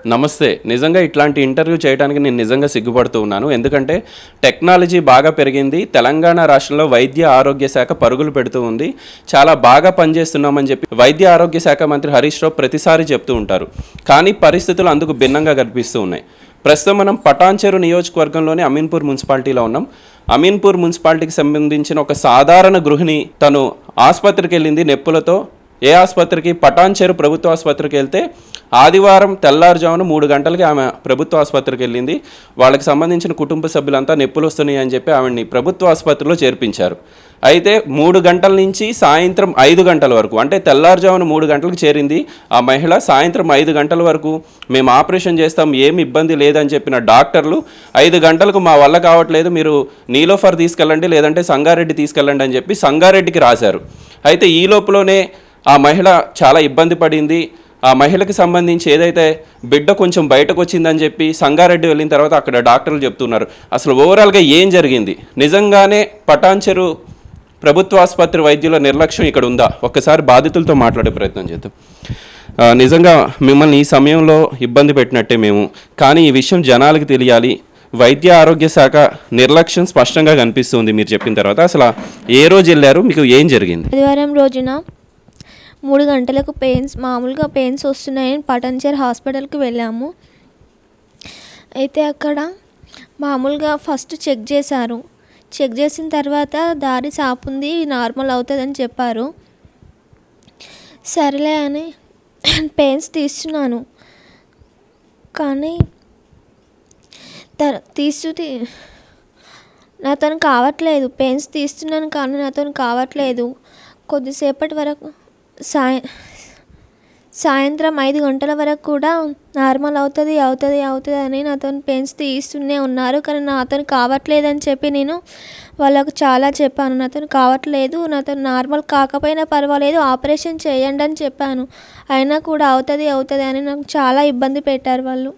నమస్తే నిజంగా ఇట్లాంటి ఇంటర్వ్యూ చేయడానికి నేను నిజంగా సిగ్గుపడుతూ ఉన్నాను ఎందుకంటే టెక్నాలజీ బాగా పెరిగింది తెలంగాణ రాష్ట్రంలో వైద్య ఆరోగ్య శాఖ పరుగులు పెడుతూ ఉంది చాలా బాగా పనిచేస్తున్నామని చెప్పి వైద్య ఆరోగ్య శాఖ మంత్రి హరీష్ రావు ప్రతిసారి చెప్తూ ఉంటారు కానీ పరిస్థితులు అందుకు భిన్నంగా కనిపిస్తూ ఉన్నాయి ప్రస్తుతం మనం పటాన్చెరు నియోజకవర్గంలోని అమీన్పూర్ మున్సిపాలిటీలో ఉన్నాం అమీన్పూర్ మున్సిపాలిటీకి సంబంధించిన ఒక సాధారణ గృహిణి తను ఆసుపత్రికి వెళ్ళింది నొప్పులతో ఏ ఆసుపత్రికి పటాన్చెరు ప్రభుత్వ ఆసుపత్రికి వెళ్తే ఆదివారం తెల్లారుజామున మూడు గంటలకి ఆమె ప్రభుత్వ ఆసుపత్రికి వెళ్ళింది వాళ్ళకి సంబంధించిన కుటుంబ సభ్యులంతా నొప్పులు వస్తున్నాయి అని చెప్పి ఆమెని ప్రభుత్వ ఆసుపత్రిలో చేర్పించారు అయితే మూడు గంటల నుంచి సాయంత్రం ఐదు గంటల వరకు అంటే తెల్లారుజామున మూడు గంటలకు చేరింది ఆ మహిళ సాయంత్రం ఐదు గంటల వరకు మేము ఆపరేషన్ చేస్తాం ఏమి ఇబ్బంది లేదని చెప్పిన డాక్టర్లు ఐదు గంటలకు మా వల్ల కావట్లేదు మీరు నీలోఫర్ తీసుకెళ్ళండి లేదంటే సంగారెడ్డి తీసుకెళ్ళండి అని చెప్పి సంగారెడ్డికి రాశారు అయితే ఈ లోపలనే ఆ మహిళ చాలా ఇబ్బంది పడింది ఆ మహిళకి సంబంధించి ఏదైతే బిడ్డ కొంచెం బయటకు వచ్చిందని చెప్పి సంగారెడ్డి వెళ్ళిన తర్వాత అక్కడ డాక్టర్లు చెప్తున్నారు అసలు ఓవరాల్గా ఏం జరిగింది నిజంగానే పటాన్చెరు ప్రభుత్వ ఆసుపత్రి వైద్యుల నిర్లక్ష్యం ఇక్కడ ఉందా ఒక్కసారి బాధితులతో మాట్లాడే ప్రయత్నం చేద్దాం ఆ, నిజంగా మిమ్మల్ని ఈ సమయంలో ఇబ్బంది పెట్టినట్టే మేము కానీ ఈ విషయం జనాలకు తెలియాలి వైద్య ఆరోగ్య శాఖ నిర్లక్ష్యం స్పష్టంగా కనిపిస్తుంది మీరు చెప్పిన తర్వాత అసలు ఏ రోజు వెళ్ళారు మీకు ఏం జరిగింది ఆదివారం రోజున మూడు గంటలకు పెయిన్స్ మామూలుగా పెయిన్స్ వస్తున్నాయని పటంచర్ హాస్పిటల్కి వెళ్ళాము అయితే అక్కడ మామూలుగా ఫస్ట్ చెక్ చేశారు చెక్ చేసిన తర్వాత దారి సాపుంది నార్మల్ అవుతుందని చెప్పారు సరేలే అని పెయిన్స్ తీస్తున్నాను కానీ తర్ తీస్తూ తీ- నాతో కావట్లేదు పెయిన్స్ తీస్తున్నాను కానీ నాతో కావట్లేదు కొద్దిసేపటి వరకు సాయ సాయంత్రం ఐదు గంటల వరకు కూడా నార్మల్ అవుతుంది అవుతుంది అవుతుంది అని నాతో పెయిన్స్ తీస్తూనే ఉన్నారు కానీ నాతో కావట్లేదని చెప్పి నేను వాళ్ళకు చాలా చెప్పాను నాతో కావట్లేదు నాతో నార్మల్ కాకపోయినా పర్వాలేదు ఆపరేషన్ చేయండి అని చెప్పాను అయినా కూడా అవుతుంది అవుతుంది అని నాకు చాలా ఇబ్బంది పెట్టారు వాళ్ళు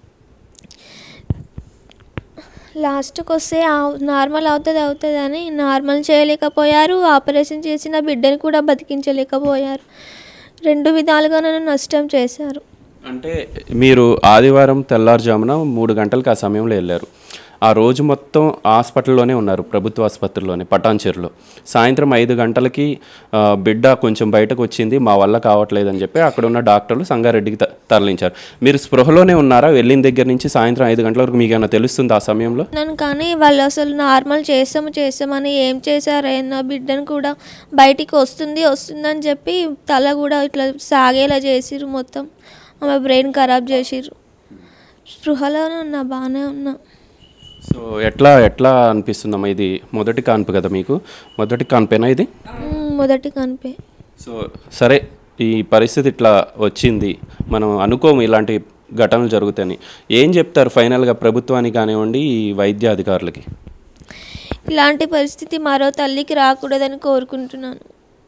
లాస్ట్కి వస్తే ఆ- నార్మల్ అవుతుంది అవుతుంది అని నార్మల్ చేయలేకపోయారు ఆపరేషన్ చేసిన బిడ్డని కూడా బతికించలేకపోయారు రెండు విధాలుగా నన్ను నష్టం చేశారు అంటే మీరు ఆదివారం తెల్లారుజామున మూడు గంటలకు ఆ సమయంలో వెళ్ళారు ఆ రోజు మొత్తం హాస్పిటల్లోనే ఉన్నారు ప్రభుత్వ ఆసుపత్రిలోనే పటాన్చెరులో సాయంత్రం ఐదు గంటలకి ఆ, బిడ్డ కొంచెం బయటకు వచ్చింది మా వల్ల కావట్లేదని చెప్పి అక్కడ ఉన్న డాక్టర్లు సంగారెడ్డికి త- తరలించారు మీరు స్పృహలోనే ఉన్నారా వెళ్ళిన దగ్గర నుంచి సాయంత్రం ఐదు గంటల వరకు మీకు ఏమైనా తెలుస్తుంది ఆ సమయంలో నన్ను కానీ వాళ్ళు అసలు నార్మల్ చేస్తాము చేస్తామని ఏం చేశారు నా బిడ్డను కూడా బయటికి వస్తుంది వస్తుందని చెప్పి తల కూడా ఇట్లా సాగేలా చేసిర్రు మొత్తం ఆమె బ్రెయిన్ ఖరాబ్ చేసిర్రు స్పృహలోనే ఉన్నా బాగానే ఉన్నా సో ఎట్లా ఎట్లా అనిపిస్తుందమ్మా ఇది మొదటి కాన్పు కదా మీకు మొదటి కాన్పేనా ఇది మ్, మొదటి కనిపే సో సరే ఈ పరిస్థితి ఇట్లా వచ్చింది మనం అనుకోము ఇలాంటి ఘటనలు జరుగుతాయని ఏం చెప్తారు ఫైనల్గా ప్రభుత్వానికి కానివ్వండి ఈ వైద్య అధికారులకి ఇలాంటి పరిస్థితి మరో తల్లికి రాకూడదని కోరుకుంటున్నాను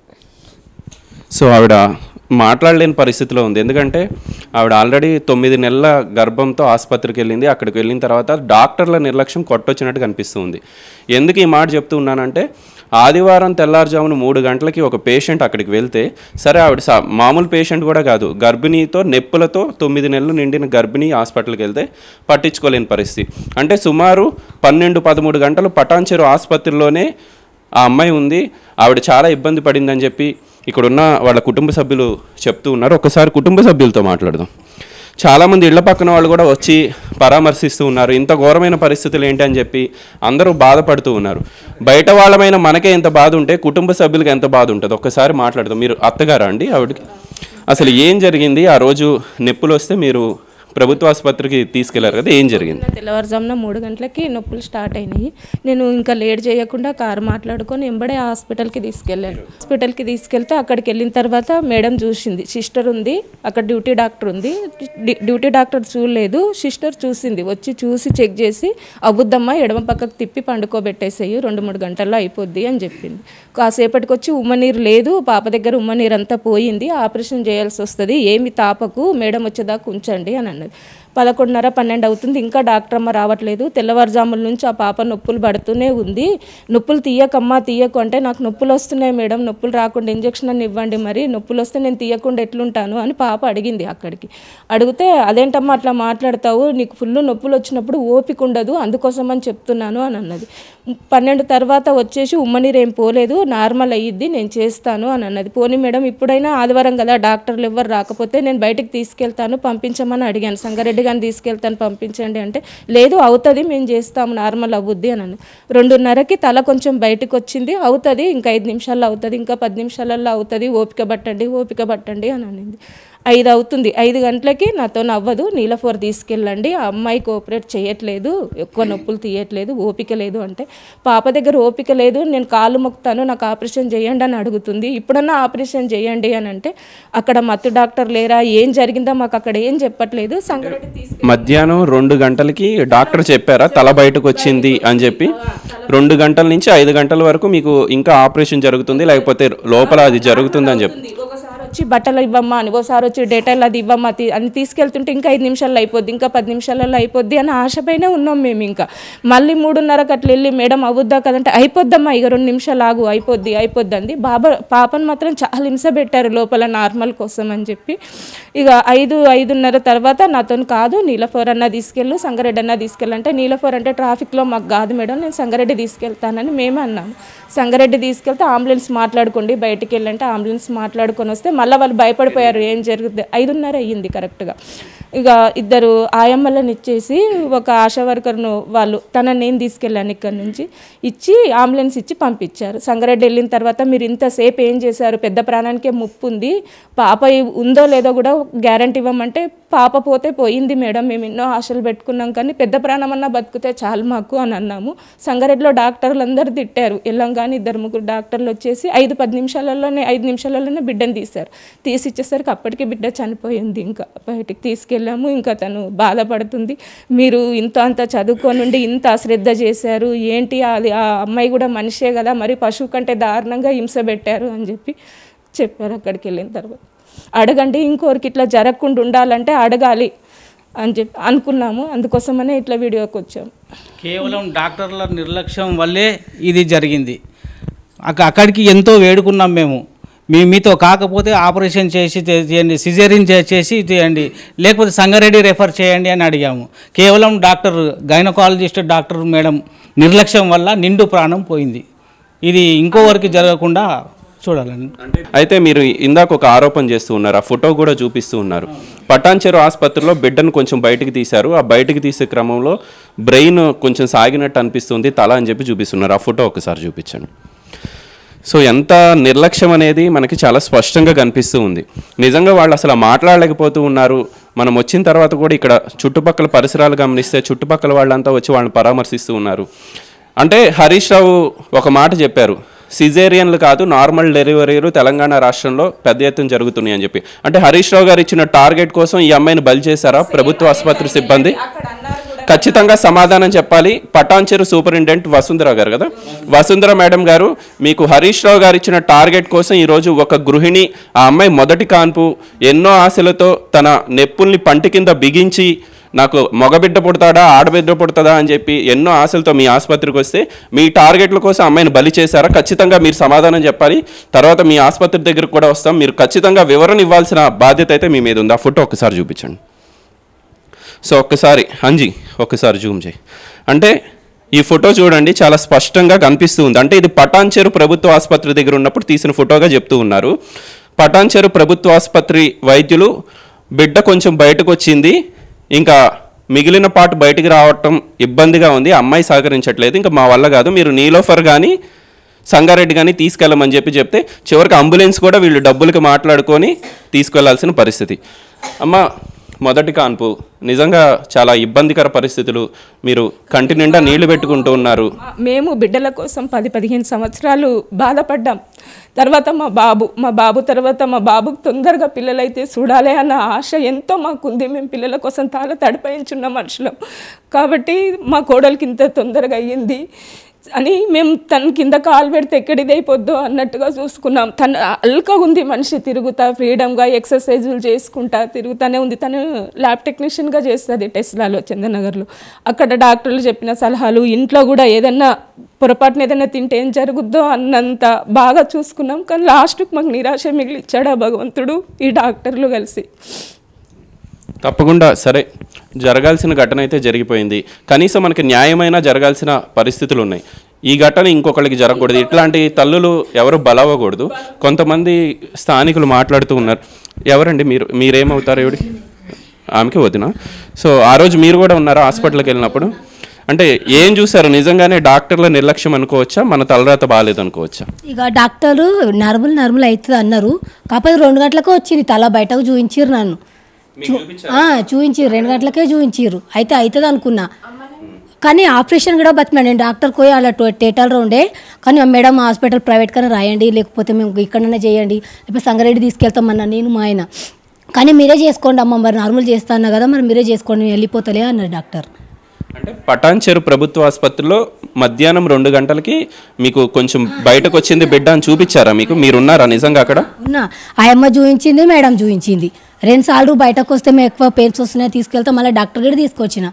సో ఆవిడ మాట్లాడలేని పరిస్థితిలో ఉంది ఎందుకంటే ఆవిడ ఆల్రెడీ తొమ్మిది నెలల గర్భంతో ఆసుపత్రికి వెళ్ళింది అక్కడికి వెళ్ళిన తర్వాత డాక్టర్ల నిర్లక్ష్యం కొట్టొచ్చినట్టు కనిపిస్తుంది ఎందుకు ఈ మాట చెప్తూ ఉన్నానంటే ఆదివారం తెల్లారుజామున మూడు గంటలకి ఒక పేషెంట్ అక్కడికి వెళ్తే సరే ఆవిడ సా- మామూలు పేషెంట్ కూడా కాదు గర్భిణీతో నొప్పులతో తొమ్మిది నెలలు నిండిన గర్భిణీ హాస్పిటల్కి వెళ్తే పట్టించుకోలేని పరిస్థితి అంటే సుమారు పన్నెండు పదమూడు గంటలు పటాన్చెరు ఆసుపత్రిలోనే ఆ అమ్మాయి ఉంది ఆవిడ చాలా ఇబ్బంది పడిందని చెప్పి ఇక్కడ ఉన్న వాళ్ళ కుటుంబ సభ్యులు చెప్తూ ఉన్నారు ఒకసారి కుటుంబ సభ్యులతో మాట్లాడదాం చాలామంది ఇళ్ల పక్కన వాళ్ళు కూడా వచ్చి పరామర్శిస్తూ ఉన్నారు ఇంత ఘోరమైన పరిస్థితులు ఏంటి అని చెప్పి అందరూ బాధపడుతూ ఉన్నారు బయట వాళ్ళమైన మనకే ఎంత బాధ ఉంటే కుటుంబ సభ్యులకి ఎంత బాధ ఉంటుంది ఒక్కసారి మాట్లాడదాం మీరు అత్తగారా అండి ఆవిడకి అసలు ఏం జరిగింది ఆ రోజు నొప్పులు వస్తే మీరు ప్రభుత్వ ఆసుపత్రికి తీసుకెళ్లారు కదా ఏం జరిగింది నిన్న తెల్లవారుజామున మూడు గంటలకి నొప్పులు స్టార్ట్ అయినాయి నేను ఇంకా లేట్ చేయకుండా కారు మాట్లాడుకొని ఎంబడే హాస్పిటల్కి తీసుకెళ్ళాను హాస్పిటల్కి తీసుకెళ్తే అక్కడికి వెళ్ళిన తర్వాత మేడం చూసింది సిస్టర్ ఉంది అక్కడ డ్యూటీ డాక్టర్ ఉంది డ్యూ- డ్యూటీ డాక్టర్ చూడలేదు సిస్టర్ చూసింది వచ్చి చూసి చెక్ చేసి అబుద్దమ్మ ఎడమ పక్కకు తిప్పి పండుకోబెట్టేసేయి రెండు మూడు గంటల్లో అయిపోద్ది అని చెప్పింది కాసేపటికి వచ్చి ఉమ్మనీరు లేదు పాప దగ్గర ఉమ్మనీరు అంతా పోయింది ఆపరేషన్ చేయాల్సి వస్తుంది ఏమి తాపకు మేడం వచ్చేదాకా ఉంచండి అని అన్నది అన్నది పదకొండున్నర పన్నెండు అవుతుంది ఇంకా డాక్టర్ అమ్మ రావట్లేదు తెల్లవారుజాముల నుంచి ఆ పాప నొప్పులు పడుతూనే ఉంది నొప్పులు తీయకమ్మా తీయకు అంటే నాకు నొప్పులు వస్తున్నాయి మేడం నొప్పులు రాకుండా ఇంజక్షన్ అని ఇవ్వండి మరి నొప్పులు వస్తే నేను తీయకుండా ఎట్లుంటాను అని పాప అడిగింది అక్కడికి అడిగితే అదేంటమ్మా అట్లా మాట్లాడతావు నీకు ఫుల్ నొప్పులు వచ్చినప్పుడు ఓపిక ఉండదు అందుకోసం అని చెప్తున్నాను అని అన్నది పన్నెండు తర్వాత వచ్చేసి ఉమ్మనీరు ఏం పోలేదు నార్మల్ అయ్యిద్ది నేను చేస్తాను అని అన్నది పోనీ మేడం ఇప్పుడైనా ఆదివారం కదా డాక్టర్లు ఎవరు రాకపోతే నేను బయటికి తీసుకెళ్తాను పంపించమని అడిగాను సంగారెడ్డి గారిని తీసుకెళ్తాను పంపించండి అంటే లేదు అవుతుంది మేము చేస్తాము నార్మల్ అవ్వుద్ది అని అన్నది రెండున్నరకి తల కొంచెం బయటకు వచ్చింది అవుతుంది ఇంకా ఐదు నిమిషాల్లో అవుతుంది ఇంకా పది నిమిషాలలో అవుతుంది ఓపిక పట్టండి ఓపిక పట్టండి అని అనింది ఐదు అవుతుంది ఐదు గంటలకి నాతో అవ్వదు నీలఫోర్ తీసుకెళ్ళండి ఆ అమ్మాయి కోఆపరేట్ చేయట్లేదు ఎక్కువ నొప్పులు తీయట్లేదు ఓపిక లేదు అంటే పాప దగ్గర ఓపిక లేదు నేను కాళ్ళు మొక్కుతాను నాకు ఆపరేషన్ చేయండి అని అడుగుతుంది ఇప్పుడన్నా ఆపరేషన్ చేయండి అని అంటే అక్కడ మత్తు డాక్టర్ లేరా ఏం జరిగిందో మాకు అక్కడ ఏం చెప్పట్లేదు సంగారెడ్డి తీసుకెళ్ళి మధ్యాహ్నం రెండు గంటలకి డాక్టర్ చెప్పారా తల బయటకు వచ్చింది అని చెప్పి రెండు గంటల నుంచి ఐదు గంటల వరకు మీకు ఇంకా ఆపరేషన్ జరుగుతుంది లేకపోతే లోపల అది జరుగుతుంది అని చెప్పి ఒకసారి వచ్చి బట్టలు ఇవ్వమ్మా అని ఒకసారి వచ్చి డేటాలు అది ఇవ్వమ్మా తీ- అని తీసుకెళ్తుంటే ఇంకా ఐదు నిమిషాల్లో అయిపోద్ది ఇంకా పది నిమిషాలలో అయిపోద్ది అని ఆశపైనే ఉన్నాం మేము ఇంకా మళ్ళీ మూడున్నరకు అట్లా వెళ్ళి మేడం అవుద్దా కదంటే అయిపోద్దమ్మా ఇక రెండు నిమిషాలు ఆగు అయిపోద్ది అయిపోద్ది అంది బాబా పాపను మాత్రం చాలా హింస పెట్టారు లోపల నార్మల్ కోసం అని చెప్పి ఇక ఐదు ఐదున్నర తర్వాత నాతో కాదు నీలఫోర్ అన్న తీసుకెళ్ళు సంగారెడ్డి అన్న తీసుకెళ్ళంటే నీలఫోర్ అంటే ట్రాఫిక్లో మాకు కాదు మేడం నేను సంగారెడ్డి తీసుకెళ్తానని మేమే అన్నాము సంగారెడ్డి తీసుకెళ్తే అంబులెన్స్ మాట్లాడుకోండి బయటికి వెళ్ళంటే అంబులెన్స్ మాట్లాడుకొని వస్తే మళ్ళీ వాళ్ళు భయపడిపోయారు ఏం జరుగుతుంది ఐదున్నర అయ్యింది కరెక్ట్గా ఇక ఇద్దరు ఆయమ్మలను ఇచ్చేసి ఒక ఆశా వర్కర్ను వాళ్ళు తన నేను తీసుకెళ్ళాను ఇక్కడ నుంచి ఇచ్చి అంబులెన్స్ ఇచ్చి పంపించారు సంగారెడ్డి వెళ్ళిన తర్వాత మీరు ఇంతసేపు ఏం చేశారు పెద్ద ప్రాణానికే ముప్పు ఉంది పాప ఉందో లేదో కూడా గ్యారంటీ ఇవ్వమంటే పాప పోతే పోయింది మేడం మేము ఎన్నో ఆశలు పెట్టుకున్నాం కానీ పెద్ద ప్రాణమన్నా బతికితే చాలు మాకు అని అన్నాము సంగారెడ్డిలో డాక్టర్లు అందరూ తిట్టారు వెళ్ళంగానే ఇద్దరు ముగ్గురు డాక్టర్లు వచ్చేసి ఐదు పది నిమిషాలలోనే ఐదు నిమిషాలలోనే బిడ్డను తీశారు తీసి ఇచ్చేసరికి అప్పటికి బిడ్డ చనిపోయింది ఇంకా బయటికి తీసుకెళ్ళాము ఇంకా తను బాధపడుతుంది మీరు ఇంత అంత చదువుకోనుండి ఇంత అశ్రద్ధ చేశారు ఏంటి అది ఆ అమ్మాయి కూడా మనిషే కదా మరి పశువు కంటే దారుణంగా హింస పెట్టారు అని చెప్పి చెప్పారు అక్కడికి వెళ్ళిన తర్వాత అడగండి ఇంకోరికి ఇట్లా జరగకుండా ఉండాలంటే అడగాలి అని చెప్పి అనుకున్నాము అందుకోసమనే ఇట్లా వీడియోకి వచ్చాము కేవలం డాక్టర్ల నిర్లక్ష్యం వల్లే ఇది జరిగింది అక్క అక్కడికి ఎంతో వేడుకున్నాం మేము మీ మీతో కాకపోతే ఆపరేషన్ చేసి చే- చేయండి సిజేరియన్ చేసి చేయండి లేకపోతే సంగారెడ్డి రెఫర్ చేయండి అని అడిగాము కేవలం డాక్టర్ గైనకాలజిస్ట్ డాక్టర్ మేడం నిర్లక్ష్యం వల్ల నిండు ప్రాణం పోయింది ఇది ఇంకోవరకు జరగకుండా చూడాలండి అయితే మీరు ఇందాక ఒక ఆరోపణ చేస్తూ ఉన్నారు ఆ ఫోటో కూడా చూపిస్తూ ఉన్నారు పటాన్చెరు ఆసుపత్రిలో బిడ్డను కొంచెం బయటికి తీశారు ఆ బయటికి తీసే క్రమంలో బ్రెయిన్ కొంచెం సాగినట్టు అనిపిస్తుంది తల అని చెప్పి చూపిస్తున్నారు ఆ ఫోటో ఒకసారి చూపించండి సో ఎంత నిర్లక్ష్యం అనేది మనకి చాలా స్పష్టంగా కనిపిస్తూ ఉంది నిజంగా వాళ్ళు అసలు మాట్లాడలేకపోతూ ఉన్నారు మనం వచ్చిన తర్వాత కూడా ఇక్కడ చుట్టుపక్కల పరిసరాలు గమనిస్తే చుట్టుపక్కల వాళ్ళంతా వచ్చి వాళ్ళని పరామర్శిస్తూ ఉన్నారు అంటే హరీష్ రావు ఒక మాట చెప్పారు సిజేరియన్లు కాదు నార్మల్ డెలివరీలు తెలంగాణ రాష్ట్రంలో పెద్ద ఎత్తున జరుగుతున్నాయి అని చెప్పి అంటే హరీష్ రావు గారు ఇచ్చిన టార్గెట్ కోసం ఈ అమ్మాయిని బలి చేశారా ప్రభుత్వ ఆసుపత్రి సిబ్బంది ఖచ్చితంగా సమాధానం చెప్పాలి పటాన్చెరు సూపరింటెండెంట్ వసుంధర గారు కదా వసుంధర మేడం గారు మీకు హరీష్ రావు గారు ఇచ్చిన టార్గెట్ కోసం ఈరోజు ఒక గృహిణి ఆ అమ్మాయి మొదటి కాన్పు ఎన్నో ఆశలతో తన నెప్పుల్ని పంటి కింద బిగించి నాకు మగబిడ్డ పుడతాడా ఆడబిడ్డ పుడతాదా అని చెప్పి ఎన్నో ఆశలతో మీ ఆసుపత్రికి వస్తే మీ టార్గెట్ల కోసం అమ్మాయిని బలి చేశారా ఖచ్చితంగా మీరు సమాధానం చెప్పాలి తర్వాత మీ ఆసుపత్రి దగ్గరకు కూడా వస్తాం మీరు ఖచ్చితంగా వివరణ ఇవ్వాల్సిన బాధ్యత అయితే మీ మీద ఉంది ఆ ఫోటో ఒకసారి చూపించండి సో ఒక్కసారి అంజీ ఒక్కసారి జూమ్ చేయి అంటే ఈ ఫోటో చూడండి చాలా స్పష్టంగా కనిపిస్తూ ఉంది అంటే ఇది పటాన్చెరు ప్రభుత్వ ఆసుపత్రి దగ్గర ఉన్నప్పుడు తీసిన ఫోటోగా చెప్తూ ఉన్నారు పటాన్చెరు ప్రభుత్వ ఆసుపత్రి వైద్యులు బిడ్డ కొంచెం బయటకు వచ్చింది ఇంకా మిగిలిన పాటు బయటికి రావటం ఇబ్బందిగా ఉంది అమ్మాయి సహకరించట్లేదు ఇంకా మా వల్ల కాదు మీరు నీలోఫర్ కానీ సంగారెడ్డి కానీ తీసుకెళ్ళమని చెప్పి చెప్తే చివరికి అంబులెన్స్ కూడా వీళ్ళు డబ్బులకి మాట్లాడుకొని తీసుకెళ్లాల్సిన పరిస్థితి అమ్మ మొదటి కాన్పు నిజంగా చాలా ఇబ్బందికర పరిస్థితులు మీరు కంటి నిండా నీళ్లు పెట్టుకుంటూ ఉన్నారు మేము బిడ్డల కోసం పది పదిహేను సంవత్సరాలు బాధపడ్డాం తర్వాత మా బాబు మా బాబు తర్వాత మా బాబుకు తొందరగా పిల్లలైతే చూడాలి అన్న ఆశ ఎంతో మాకుంది మేము పిల్లల కోసం తాళ తడిపాయించున్న మనుషులం కాబట్టి మా కోడలికి ఇంత తొందరగా అయ్యింది అని మేము తన కింద కాలు పెడితే ఎక్కడిదైపోద్దో అన్నట్టుగా చూసుకున్నాం తను అల్కగా ఉంది మనిషి తిరుగుతా ఫ్రీడమ్గా ఎక్సర్సైజులు చేసుకుంటా తిరుగుతానే ఉంది తను ల్యాబ్ టెక్నీషియన్గా చేస్తుంది టెస్లాలో చందనగర్లో అక్కడ డాక్టర్లు చెప్పిన సలహాలు ఇంట్లో కూడా ఏదన్నా పొరపాటున ఏదైనా తింటే ఏం జరుగుద్దో అన్నంత బాగా చూసుకున్నాం కానీ లాస్ట్కి మాకు నిరాశ మిగిలిచ్చాడు ఆ భగవంతుడు ఈ డాక్టర్లు కలిసి తప్పకుండా సరే జరగాల్సిన ఘటన అయితే జరిగిపోయింది కనీసం మనకి న్యాయమైన జరగాల్సిన పరిస్థితులు ఉన్నాయి ఈ ఘటన ఇంకొకరికి జరగకూడదు ఇట్లాంటి తల్లులు ఎవరు బలవ్వకూడదు కొంతమంది స్థానికులు మాట్లాడుతూ ఉన్నారు ఎవరండి మీరు మీరేమవుతారు ఎవడి ఆమెకి వదిన సో ఆ రోజు మీరు కూడా ఉన్నారా హాస్పిటల్కి వెళ్ళినప్పుడు అంటే ఏం చూసారు నిజంగానే డాక్టర్ల నిర్లక్ష్యం అనుకోవచ్చా మన తలరాత బాగాలేదు అనుకోవచ్చా ఇక డాక్టరు నర్మల్ నర్మల్ అవుతుంది అన్నారు కాకపోతే రెండు గంటలకు వచ్చింది తల బయటకు చూపించారు నన్ను ఆ, చూపించారు రెండు గంటలకే చూపించారు అయితే అవుతుంది అనుకున్నా కానీ ఆపరేషన్ కూడా బతిమా నేను డాక్టర్ పోయి అలా టేటల్ ఉండే కానీ మేడం హాస్పిటల్ ప్రైవేట్ కానీ రాయండి లేకపోతే మేము ఇక్కడనే చేయండి లేకపోతే సంగారెడ్డి తీసుకెళ్తామన్నా నేను మా ఆయన కానీ మీరే చేసుకోండి అమ్మ మరి నార్మల్ చేస్తా అన్నా కదా మరి మీరే చేసుకోండి నేను వెళ్ళిపోతలే అన్నారు డాక్టర్ అంటే పటాన్చెరు ప్రభుత్వ ఆసుపత్రిలో మధ్యాహ్నం రెండు గంటలకి మీకు కొంచెం బయటకు వచ్చింది బిడ్డ అని చూపించారా మీకు మీరున్నారా నిజంగా అక్కడ ఉన్నా ఆ అమ్మ చూపించింది మేడం చూపించింది రెండు సార్లు బయటకు వస్తే మేము ఎక్కువ పెయిన్స్ వస్తున్నాయి తీసుకెళ్తే మళ్ళీ డాక్టర్ కూడా తీసుకొచ్చిన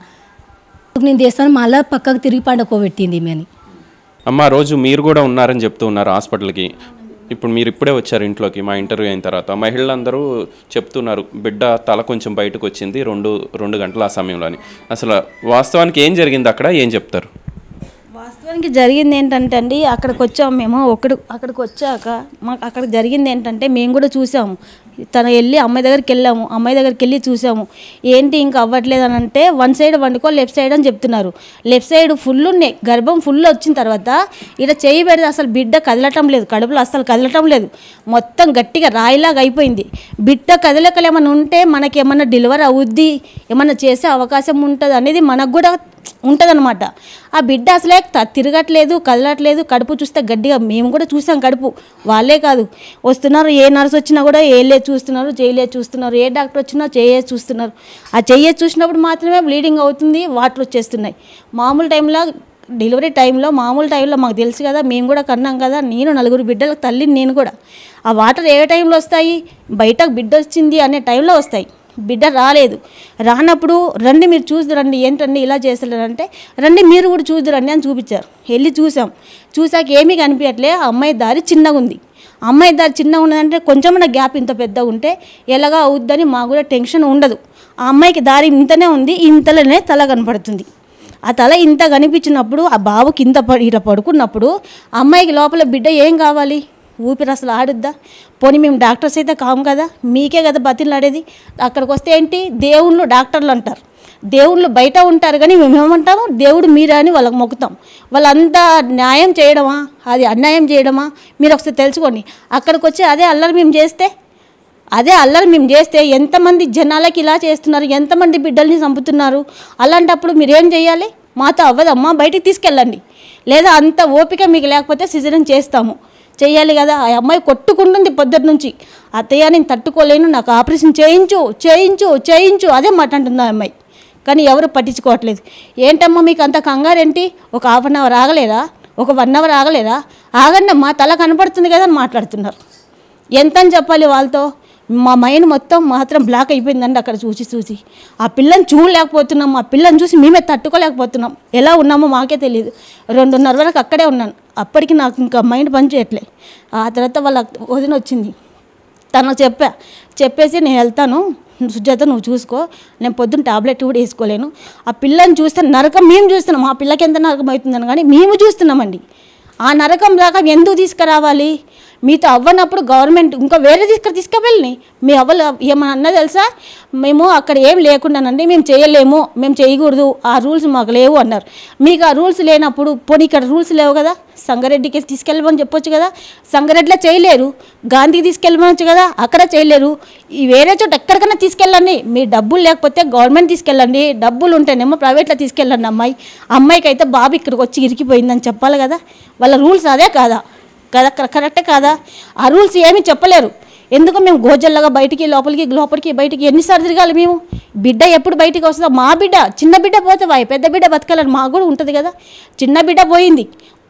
నేను చేస్తాను మళ్ళీ పక్కకు తిరిగి పండుకోబెట్టింది ఈమెని అమ్మ ఆ రోజు మీరు కూడా ఉన్నారని చెప్తూ ఉన్నారు హాస్పిటల్కి ఇప్పుడు మీరు ఇప్పుడే వచ్చారు ఇంట్లోకి మా ఇంటర్వ్యూ అయిన తర్వాత మహిళలందరూ చెప్తున్నారు బిడ్డ తల కొంచెం బయటకు వచ్చింది రెండు రెండు గంటల ఆ సమయంలో అని అసలు వాస్తవానికి ఏం జరిగింది అక్కడ ఏం చెప్తారు వాస్తవానికి జరిగింది ఏంటంటే అండి అక్కడికి వచ్చాము మేము ఒకడు అక్కడికి వచ్చాక మాకు అక్కడ జరిగింది ఏంటంటే మేము కూడా చూసాము తను వెళ్ళి అమ్మాయి దగ్గరికి వెళ్ళాము అమ్మాయి దగ్గరికి వెళ్ళి చూసాము ఏంటి ఇంకా అవ్వట్లేదు అని అంటే వన్ సైడ్ వండుకో లెఫ్ట్ సైడ్ అని చెప్తున్నారు లెఫ్ట్ సైడ్ ఫుల్ ఉన్నాయి గర్భం ఫుల్ వచ్చిన తర్వాత ఇక్కడ చేయి పెడితే అసలు బిడ్డ కదలటం లేదు కడుపులో అసలు కదలటం లేదు మొత్తం గట్టిగా రాయిలాగా అయిపోయింది బిడ్డ కదలకలు ఏమైనా ఉంటే మనకి ఏమన్నా డెలివరీ అవుద్ది ఏమన్నా చేసే అవకాశం ఉంటుంది అనేది మనకు కూడా ఉంటుందన్నమాట ఆ బిడ్డ అసలే త- తిరగట్లేదు కదలట్లేదు కడుపు చూస్తే గట్టిగా మేము కూడా చూసాం కడుపు వాళ్ళే కాదు వస్తున్నారు ఏ నర్స్ వచ్చినా కూడా ఏలే చూస్తున్నారు చేయలే చూస్తున్నారు ఏ డాక్టర్ వచ్చినా చేయే చూస్తున్నారు ఆ చెయ్యే చూసినప్పుడు మాత్రమే బ్లీడింగ్ అవుతుంది వాటర్ వచ్చేస్తున్నాయి మామూలు టైంలో డెలివరీ టైంలో మామూలు టైంలో మాకు తెలుసు కదా మేము కూడా కన్నాం కదా నేను నలుగురు బిడ్డలకు తల్లిని నేను కూడా ఆ వాటర్ ఏ టైంలో వస్తాయి బయటకు బిడ్డ వచ్చింది అనే టైంలో వస్తాయి బిడ్డ రాలేదు రానప్పుడు రండి మీరు చూసిరండి ఏంటండి ఇలా చేస్తారంటే రండి మీరు కూడా చూసిరండి అని చూపించారు వెళ్ళి చూసాం చూసాక ఏమీ కనిపించట్లే ఆ అమ్మాయి దారి చిన్నగా ఉంది ఆ అమ్మాయి దారి చిన్నగా ఉన్నదంటే కొంచెం గ్యాప్ ఇంత పెద్దగా ఉంటే ఎలాగా అవుద్దని మాకు కూడా టెన్షన్ ఉండదు ఆ అమ్మాయికి దారి ఇంతనే ఉంది ఇంతలోనే తల కనపడుతుంది ఆ తల ఇంత కనిపించినప్పుడు ఆ బాబుకి ఇంత ప- ఇట్లా పడుకున్నప్పుడు ఆ అమ్మాయికి లోపల బిడ్డ ఏం కావాలి ఊపిరి అసలు ఆడుద్దా పోనీ మేము డాక్టర్స్ అయితే కాము కదా మీకే కదా బతిలాడేది అక్కడికి వస్తే ఏంటి దేవుళ్ళు డాక్టర్లు అంటారు దేవుళ్ళు బయట ఉంటారు కానీ మేము ఏమంటాము దేవుడు మీరా అని వాళ్ళకి మొక్కుతాం వాళ్ళంతా న్యాయం చేయడమా అది అన్యాయం చేయడమా మీరు ఒకసారి తెలుసుకోండి అక్కడికి వచ్చి అదే అల్లరి మేము చేస్తే అదే అల్లరి మేము చేస్తే ఎంతమంది జనాలకి ఇలా చేస్తున్నారు ఎంతమంది బిడ్డల్ని చంపుతున్నారు అలాంటప్పుడు మీరు ఏం చేయాలి మాతో అవ్వదమ్మా బయటికి తీసుకెళ్ళండి లేదా అంత ఓపిక మీకు లేకపోతే సిజరన్ చేస్తాము చెయ్యాలి కదా ఆ అమ్మాయి కొట్టుకుంటుంది పొద్దుటి నుంచి అత్తయ్య నేను తట్టుకోలేను నాకు ఆపరేషన్ చేయించు చేయించు చేయించు అదే మాట అంటుంది ఆ అమ్మాయి కానీ ఎవరు పట్టించుకోవట్లేదు ఏంటమ్మా మీకు అంత కంగారేంటి ఒక హాఫ్ అన్ అవర్ ఆగలేరా ఒక వన్ అవర్ ఆగలేరా ఆగండి అమ్మా తల కనపడుతుంది కదా అని మాట్లాడుతున్నారు ఎంత అని చెప్పాలి వాళ్ళతో మా మైండ్ మొత్తం మాత్రం బ్లాక్ అయిపోయిందండి అక్కడ చూసి చూసి ఆ పిల్లని చూడలేకపోతున్నాం ఆ పిల్లని చూసి మేమే తట్టుకోలేకపోతున్నాం ఎలా ఉన్నామో మాకే తెలియదు రెండున్నర వరకు అక్కడే ఉన్నాను అప్పటికి నాకు ఇంకా మైండ్ పని చేయట్లే ఆ తర్వాత వాళ్ళ వదిన వచ్చింది తనకు చెప్పా చెప్పేసి నేను వెళ్తాను సుజాత నువ్వు చూసుకో నేను పొద్దున్న టాబ్లెట్ కూడా వేసుకోలేను ఆ పిల్లని చూస్తే నరకం మేము చూస్తున్నాం ఆ పిల్లకి ఎంత నరకం అవుతుందని కానీ మేము చూస్తున్నామండి ఆ నరకం దాకా ఎందుకు తీసుకురావాలి మీతో అవ్వనప్పుడు గవర్నమెంట్ ఇంకా వేరే తీసుకు తీసుకువెళ్ళని మీ అవ్వలు ఏమన్నా అన్నా తెలుసా మేము అక్కడ ఏం లేకుండానండి మేము చేయలేము మేము చేయకూడదు ఆ రూల్స్ మాకు లేవు అన్నారు మీకు ఆ రూల్స్ లేనప్పుడు పోనీ ఇక్కడ రూల్స్ లేవు కదా సంగారెడ్డికి తీసుకెళ్ళమని చెప్పొచ్చు కదా సంగారెడ్డిలో చేయలేరు గాంధీకి తీసుకెళ్ళమనొచ్చు కదా అక్కడ చేయలేరు ఈ వేరే చోట ఎక్కడికైనా తీసుకెళ్ళండి మీ డబ్బులు లేకపోతే గవర్నమెంట్ తీసుకెళ్ళండి డబ్బులు ఉంటేనేమో ప్రైవేట్లో తీసుకెళ్ళండి అమ్మాయి అమ్మాయికి అయితే బాబు ఇక్కడికి వచ్చి ఇరికిపోయిందని చెప్పాలి కదా వాళ్ళ రూల్స్ అదే కాదా కదా కర- కరెక్టే కాదా ఆ రూల్స్ ఏమీ చెప్పలేరు ఎందుకు మేము గోజల్లాగా బయటికి లోపలికి లోపలికి బయటికి ఎన్నిసార్లు తిరగాలి మేము బిడ్డ ఎప్పుడు బయటికి వస్తుందో మా బిడ్డ చిన్న బిడ్డ పోతే వాయి పెద్ద బిడ్డ బతకాలని మాకు కూడా ఉంటుంది కదా చిన్న బిడ్డ పోయింది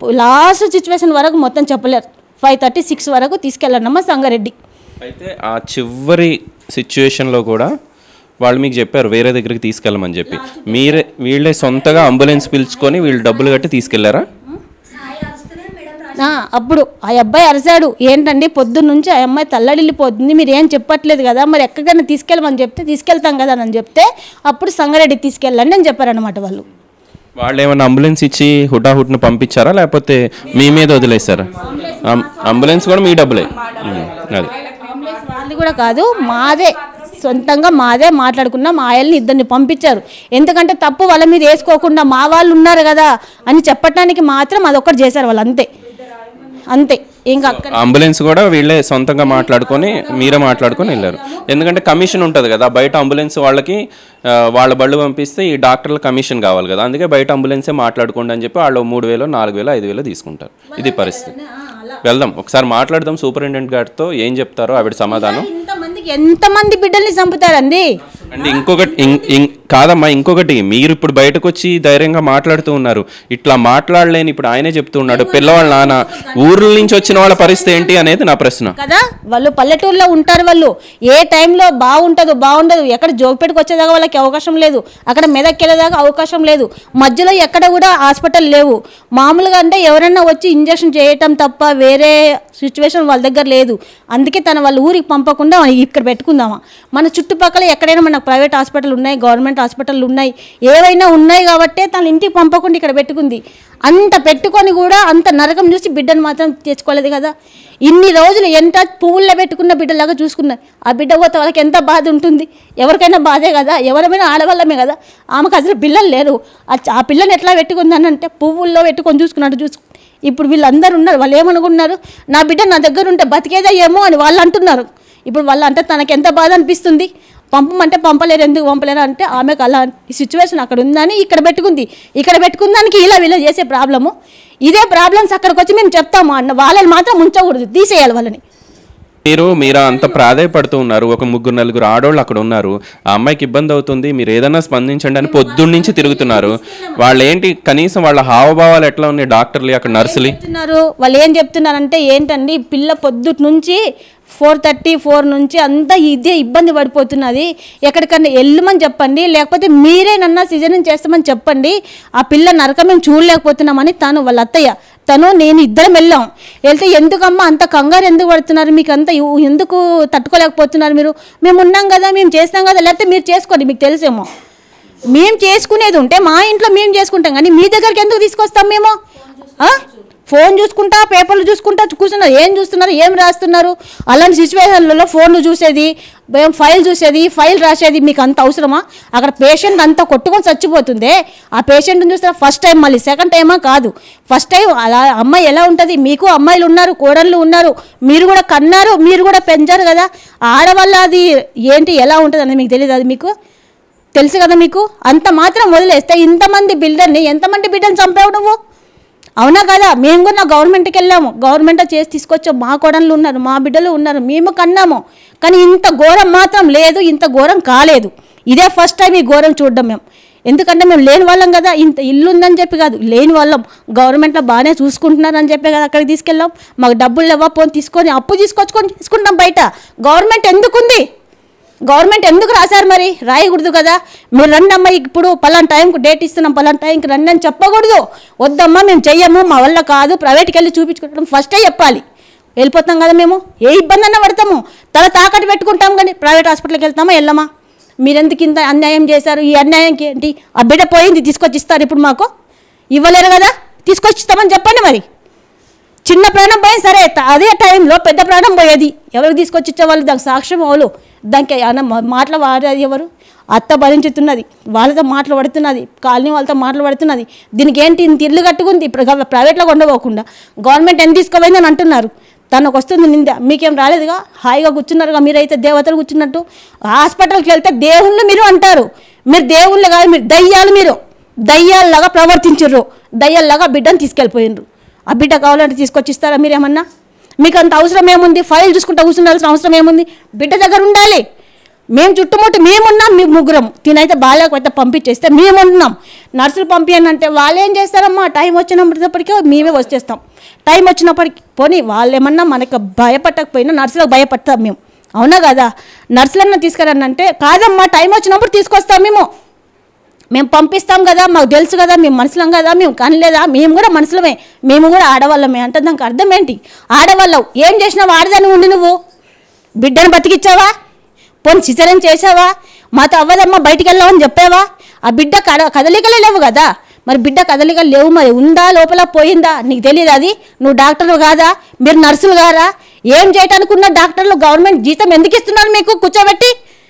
లాస్ట్ సిచ్యువేషన్ వరకు మొత్తం చెప్పలేరు ఫైవ్ థర్టీ సిక్స్ వరకు తీసుకెళ్ళండమ్మా సంగారెడ్డి అయితే ఆ చివరి సిచ్యువేషన్లో కూడా వాళ్ళు మీకు చెప్పారు వేరే దగ్గరికి తీసుకెళ్ళమని చెప్పి మీరే వీళ్ళే సొంతగా అంబులెన్స్ పిలుచుకొని వీళ్ళు డబ్బులు కట్టి తీసుకెళ్లారా ఆ, అప్పుడు ఆ అబ్బాయి అరిశాడు ఏంటండి పొద్దున్న నుంచి ఆ అమ్మాయి తల్లడిల్లిపోతుంది మీరు ఏం చెప్పట్లేదు కదా మరి ఎక్కడికైనా తీసుకెళ్ళమని చెప్తే తీసుకెళ్తాం కదా అని చెప్తే అప్పుడు సంగారెడ్డి తీసుకెళ్ళండి అని చెప్పారనమాట వాళ్ళు వాళ్ళు ఏమైనా అంబులెన్స్ ఇచ్చి హుటాహుట్ను పంపించారా లేకపోతే మీ మీద వదిలేశారా అం- అంబులెన్స్ కూడా మీ డబ్బులే ఉమ్, అది వాళ్ళు కూడా కాదు మాదే సొంతంగా మాదే మాట్లాడుకున్న మా ఆయల్ని ఇద్దరిని పంపించారు ఎందుకంటే తప్పు వాళ్ళ మీద వేసుకోకుండా మా వాళ్ళు ఉన్నారు కదా అని చెప్పడానికి మాత్రం అదొక్కటి చేశారు వాళ్ళు అంతే అంతే ఇంకా అక్కడ అంబులెన్స్ కూడా వీళ్ళే సొంతంగా మాట్లాడుకొని మీరే మాట్లాడుకొని వెళ్ళారు ఎందుకంటే కమిషన్ ఉంటుంది కదా బయట అంబులెన్స్ వాళ్ళకి ఆ, వాళ్ళ బళ్ళు పంపిస్తే ఈ డాక్టర్ల కమిషన్ కావాలి కదా అందుకే బయట అంబులెన్సే మాట్లాడుకోండి అని చెప్పి వాళ్ళు మూడు వేలు నాలుగు వేలు ఐదు వేలు తీసుకుంటారు ఇది పరిస్థితి వెళ్దాం ఒకసారి మాట్లాడదాం సూపరింటెండెంట్ గారితో ఏం చెప్తారో ఆవిడ సమాధానం ఇంతమందికి ఎంతమంది బిడ్డల్ని చంపుతారండి అండ్ ఇంకొకటి ఇం- ఇం- కాదమ్మా ఇంకొకటి మీరు ఇప్పుడు బయటకు వచ్చి ధైర్యంగా మాట్లాడుతూ ఉన్నారు ఇట్లా మాట్లాడలేని ఇప్పుడు ఆయనే చెప్తూ ఉన్నాడు పిల్లవాళ్ళ నాన్న ఊర్ల నుంచి వచ్చిన వాళ్ళ పరిస్థితి ఏంటి అనేది నా ప్రశ్న కదా వాళ్ళు పల్లెటూరులో ఉంటారు వాళ్ళు ఏ టైంలో బాగుంటుందో బాగుండదు ఎక్కడ జోగిపేటకు వచ్చేదాకా వాళ్ళకి అవకాశం లేదు అక్కడ మెదక్కి వెళ్ళేదాకా అవకాశం లేదు మధ్యలో ఎక్కడ కూడా హాస్పిటల్ లేవు మామూలుగా అంటే ఎవరైనా వచ్చి ఇంజక్షన్ చేయటం తప్ప వేరే సిచ్యువేషన్ వాళ్ళ దగ్గర లేదు అందుకే తన వాళ్ళ ఊరికి పంపకుండా ఇక్కడ పెట్టుకుందామా మన చుట్టుపక్కల ఎక్కడైనా మనకు ప్రైవేట్ హాస్పిటల్ ఉన్నాయి గవర్నమెంట్ హాస్పిటల్ ఉన్నాయి ఏవైనా ఉన్నాయి కాబట్టే తన ఇంటికి పంపకుండా ఇక్కడ పెట్టుకుంది అంత పెట్టుకొని కూడా అంత నరకం చూసి బిడ్డను మాత్రం తెచ్చుకోలేదు కదా ఇన్ని రోజులు ఎంత పువ్వుల్లో పెట్టుకున్న బిడ్డలాగా చూసుకున్నారు ఆ బిడ్డ పోతే వాళ్ళకి ఎంత బాధ ఉంటుంది ఎవరికైనా బాధే కదా ఎవరైనా ఆడవాళ్ళమే కదా ఆమెకు అసలు పిల్లలు లేరు ఆ చ- ఆ పిల్లని ఎట్లా పెట్టుకుందని అంటే పువ్వుల్లో పెట్టుకొని చూసుకున్నట్టు చూసు ఇప్పుడు వీళ్ళందరూ ఉన్నారు వాళ్ళు ఏమనుకున్నారు నా బిడ్డ నా దగ్గర ఉంటే బతికేదా ఏమో అని వాళ్ళు అంటున్నారు ఇప్పుడు వాళ్ళు అంటే తనకి ఎంత బాధ అనిపిస్తుంది పంపమంటే పంపలేరు ఎందుకు పంపలేరు అంటే ఆమెకు అలా ఈ సిచ్యువేషన్ అక్కడ ఉందని ఇక్కడ పెట్టుకుంది ఇక్కడ పెట్టుకుందానికి ఇలా వీళ్ళు చేసే ప్రాబ్లము ఇదే ప్రాబ్లమ్స్ అక్కడికి వచ్చి మేము చెప్తాము అన్న వాళ్ళని మాత్రం ఉంచకూడదు తీసేయాలి వాళ్ళని మీరు మీరు అంత ప్రాధాయపడుతూ ఉన్నారు ఒక ముగ్గురు నలుగురు ఆడోళ్ళు అక్కడ ఉన్నారు ఆ అమ్మాయికి ఇబ్బంది అవుతుంది మీరు ఏదైనా స్పందించండి అని పొద్దున్న నుంచి తిరుగుతున్నారు వాళ్ళు ఏంటి కనీసం వాళ్ళ హావభావాలు ఎట్లా ఉన్నాయి డాక్టర్లు అక్కడ నర్సులు చెప్తున్నారు వాళ్ళు ఏం చెప్తున్నారంటే ఏంటండి పిల్ల పొద్దుట్ నుంచి ఫోర్ థర్టీ ఫోర్ నుంచి అంతా ఇదే ఇబ్బంది పడిపోతున్నది ఎక్కడికన్నా వెళ్ళమని చెప్పండి లేకపోతే మీరే నన్న సిజరింగ్ చేస్తామని చెప్పండి ఆ పిల్ల నరకం మేము చూడలేకపోతున్నామని తను వాళ్ళ అత్తయ్య తను నేను ఇద్దరం వెళ్ళాం వెళ్తే ఎందుకమ్మా అంత కంగారు ఎందుకు పడుతున్నారు మీకు అంత ఇవ్- ఎందుకు తట్టుకోలేకపోతున్నారు మీరు మేము ఉన్నాం కదా మేము చేస్తాం కదా లేకపోతే మీరు చేసుకోండి మీకు తెలుసేమో మేము చేసుకునేది ఉంటే మా ఇంట్లో మేము చేసుకుంటాం కానీ మీ దగ్గరికి ఎందుకు తీసుకొస్తాం మేము ఆ? ఫోన్ చూసుకుంటా పేపర్లు చూసుకుంటా కూర్చున్నారు ఏం చూస్తున్నారు ఏం రాస్తున్నారు అలాంటి సిచ్యువేషన్లలో ఫోన్లు చూసేది ఏం ఫైల్ చూసేది ఫైల్ రాసేది మీకు అంత అవసరమా అక్కడ పేషెంట్ అంతా కొట్టుకొని చచ్చిపోతుంది ఆ పేషెంట్ని చూస్తే ఫస్ట్ టైం మళ్ళీ సెకండ్ టైమా కాదు ఫస్ట్ టైం అలా అమ్మాయి ఎలా ఉంటుంది మీకు అమ్మాయిలు ఉన్నారు కోడళ్ళు ఉన్నారు మీరు కూడా కన్నారు మీరు కూడా పెంచారు కదా ఆడవాళ్ళ అది ఏంటి ఎలా ఉంటుంది అనేది మీకు తెలియదు అది మీకు తెలుసు కదా మీకు అంత మాత్రం వదిలేస్తే ఇంతమంది బిల్డర్ని ఎంతమంది బిడ్డని చంపావు నువ్వు అవునా కదా మేము కూడా గవర్నమెంట్కి వెళ్ళాము గవర్నమెంట్ చేసి తీసుకొచ్చాం మా కోడళ్ళు ఉన్నారు మా బిడ్డలు ఉన్నారు మేము కన్నాము కానీ ఇంత ఘోరం మాత్రం లేదు ఇంత ఘోరం కాలేదు ఇదే ఫస్ట్ టైం ఈ ఘోరం చూడడం మేము ఎందుకంటే మేము లేని వాళ్ళం కదా ఇంత ఇల్లు ఉందని చెప్పి కాదు లేని వాళ్ళం గవర్నమెంట్లో బాగానే చూసుకుంటున్నారని చెప్పి కదా అక్కడికి తీసుకెళ్ళాం మాకు డబ్బులు ఇవ్వ పోని తీసుకొని అప్పు తీసుకొచ్చుకొని తీసుకుంటాం బయట గవర్నమెంట్ ఎందుకుంది గవర్నమెంట్ ఎందుకు రాశారు మరి రాయకూడదు కదా మీరు రండి అమ్మా ఇప్పుడు పలానా టైంకి డేట్ ఇస్తున్నాం పలానా టైంకి రండి అని చెప్పకూడదు వద్దమ్మా మేము చెయ్యము మా వల్ల కాదు ప్రైవేట్కి వెళ్ళి చూపించుకుంటాం ఫస్టే చెప్పాలి వెళ్ళిపోతాం కదా మేము ఏ ఇబ్బంది అన్నా పడతాము తల తాకట్టు పెట్టుకుంటాం కానీ ప్రైవేట్ హాస్పిటల్కి వెళ్తామా వెళ్ళమా మీరెందుకు ఇంత అన్యాయం చేశారు ఈ అన్యాయంకి ఏంటి ఆ బిడ్డ పోయింది తీసుకొచ్చి ఇస్తారు ఇప్పుడు మాకు ఇవ్వలేరు కదా తీసుకొచ్చి ఇస్తామని చెప్పండి మరి చిన్న ప్రాణం పోయి సరే త- అదే టైంలో పెద్ద ప్రాణం పోయేది ఎవరికి తీసుకొచ్చి ఇచ్చేవాళ్ళు దానికి సాక్ష్యం వాళ్ళు దానికి అన్న మాటలు వాడేది ఎవరు అత్త భరించుతున్నది వాళ్ళతో మాట్లాడుతున్నది కాలనీ వాళ్ళతో మాట్లాడుతున్నది దీనికి ఏంటి ఇంత ఇల్లు కట్టుకుంది ఇప్పుడు గవ- ప్రైవేట్లో కొండపోకుండా గవర్నమెంట్ ఎంత తీసుకోపోయింది అని అంటున్నారు తనకు వస్తుంది నింద మీకేం రాలేదుగా హాయిగా కూర్చున్నారుగా మీరైతే దేవతలు కూర్చున్నట్టు హాస్పిటల్కి వెళ్తే దేవుళ్ళు మీరు అంటారు మీరు దేవుళ్ళు కాదు మీరు దయ్యాలు మీరు దయ్యాల్లాగా ప్రవర్తించరు దయ్యాల్లాగా బిడ్డను తీసుకెళ్ళిపోయినరు ఆ బిడ్డ కావాలంటే తీసుకొచ్చి ఇస్తారా మీరేమన్నా మీకు అంత అవసరం ఏముంది ఫైల్ చూసుకుంటూ కూర్చుండాల్సిన అవసరం ఏముంది బిడ్డ దగ్గర ఉండాలి మేము చుట్టుముట్టు మేమున్నాం మీ ముగ్గురం తినైతే బాగాలేకపోతే పంపించేస్తే మేమున్నాం నర్సులు పంపించండి అంటే వాళ్ళు ఏం చేస్తారమ్మా టైం వచ్చినప్పటికీ మేమే వచ్చేస్తాం టైం వచ్చినప్పటికి పోనీ వాళ్ళు ఏమన్నా మనకు భయపడకపోయినా నర్సులకు భయపడతాం మేము అవునా కదా నర్సులన్నా తీసుకురండి అంటే కాదమ్మా టైం వచ్చినప్పుడు తీసుకొస్తాం మేము మేము పంపిస్తాం కదా మాకు తెలుసు కదా మేము మనుషులం కదా మేము కనలేదా మేము కూడా మనుషులమే మేము కూడా ఆడవాళ్ళమే అంటే దానికి అర్థం ఏంటి ఆడవాళ్ళవు ఏం చేసినావు ఆడదాన్ని ఉండి నువ్వు బిడ్డను బతికిచ్చావా పోనీ సిసరన్ చేసావా మాతో అవ్వదమ్మా బయటికి వెళ్ళామని చెప్పావా ఆ బిడ్డ కద కదలికలే లేవు కదా మరి బిడ్డ కదలికలు లేవు మరి ఉందా లోపల పోయిందా నీకు తెలియదు అది నువ్వు డాక్టర్లు కాదా మీరు నర్సులు కాదా ఏం చేయటానికి ఉన్న డాక్టర్లు గవర్నమెంట్ జీతం ఎందుకు ఇస్తున్నారు మీకు కూర్చోబెట్టి